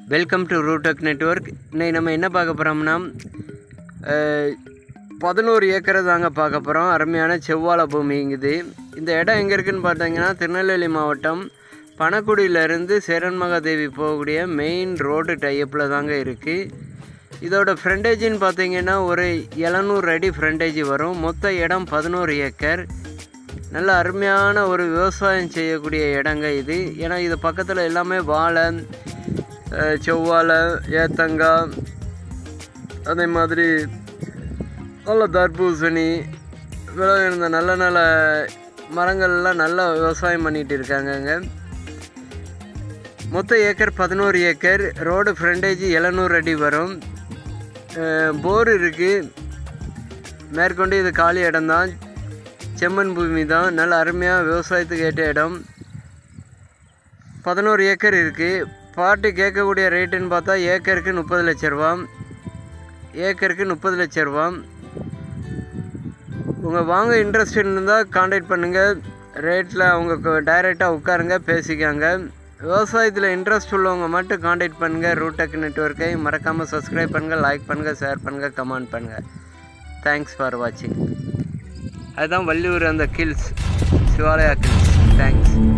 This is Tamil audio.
வெல்கம் டு ரூடெக் நெட்ஒர்க் இன்னைக்கு நம்ம என்ன பார்க்க போகிறோம்னா பதினோரு ஏக்கரை தாங்க பார்க்க போகிறோம் அருமையான செவ்வாழை பூமிங்குது இந்த இடம் எங்கே இருக்குன்னு பார்த்தீங்கன்னா திருநெல்வேலி மாவட்டம் பணக்குடியிலேருந்து சேரன் மகாதேவி போகக்கூடிய மெயின் ரோடு டைப்பில் தாங்க இருக்குது இதோட ஃப்ரண்டேஜின்னு பார்த்தீங்கன்னா ஒரு எழுநூறு அடி ஃப்ரண்டேஜ் வரும் மொத்த இடம் பதினோரு ஏக்கர் நல்ல அருமையான ஒரு விவசாயம் செய்யக்கூடிய இடங்க இது ஏன்னா இது பக்கத்தில் எல்லாமே வாழை அஹ், செவ்வாழை ஏத்தங்காய் அதே மாதிரி நல்ல தர்பூசணி விலை இருந்த நல்ல நல்ல மரங்கள்லாம் நல்லா விவசாயம் பண்ணிகிட்டு இருக்காங்கங்க மொத்த ஏக்கர் பதினோரு ஏக்கர் ரோடு ஃப்ரண்டேஜ் எழுநூறு அடி வரும் போர் இருக்குது மேற்கொண்டு இது காலி இடம்தான் செம்மண் பூமி தான் நல்ல அருமையாக விவசாயத்துக்கு ஏற்ற இடம் பதினோரு ஏக்கர் இருக்குது பாட்டு கேட்கக்கூடிய ரேட்டுன்னு பார்த்தா ஏக்கருக்கு முப்பது லட்ச ரூபா ஏக்கருக்கு முப்பது லட்ச ரூபா உங்கள் வாங்க இன்ட்ரெஸ்ட் இருந்தால் காண்டாக்ட் பண்ணுங்கள் ரேட்டில் அவங்க டைரெக்டாக உட்காருங்க பேசிக்காங்க விவசாயத்தில் இன்ட்ரெஸ்ட் உள்ளவங்க மட்டும் காண்டாக்ட் பண்ணுங்கள் ரூடெக் நெட்ஒர்க்கை மறக்காமல் சப்ஸ்கிரைப் பண்ணுங்கள் லைக் பண்ணுங்கள் ஷேர் பண்ணுங்கள் கமெண்ட் பண்ணுங்கள் தேங்க்ஸ் ஃபார் வாட்சிங் அதுதான் வள்ளியூர் அந்த கில்ஸ் சிவாலயா கில்ஸ் தேங்க்ஸ்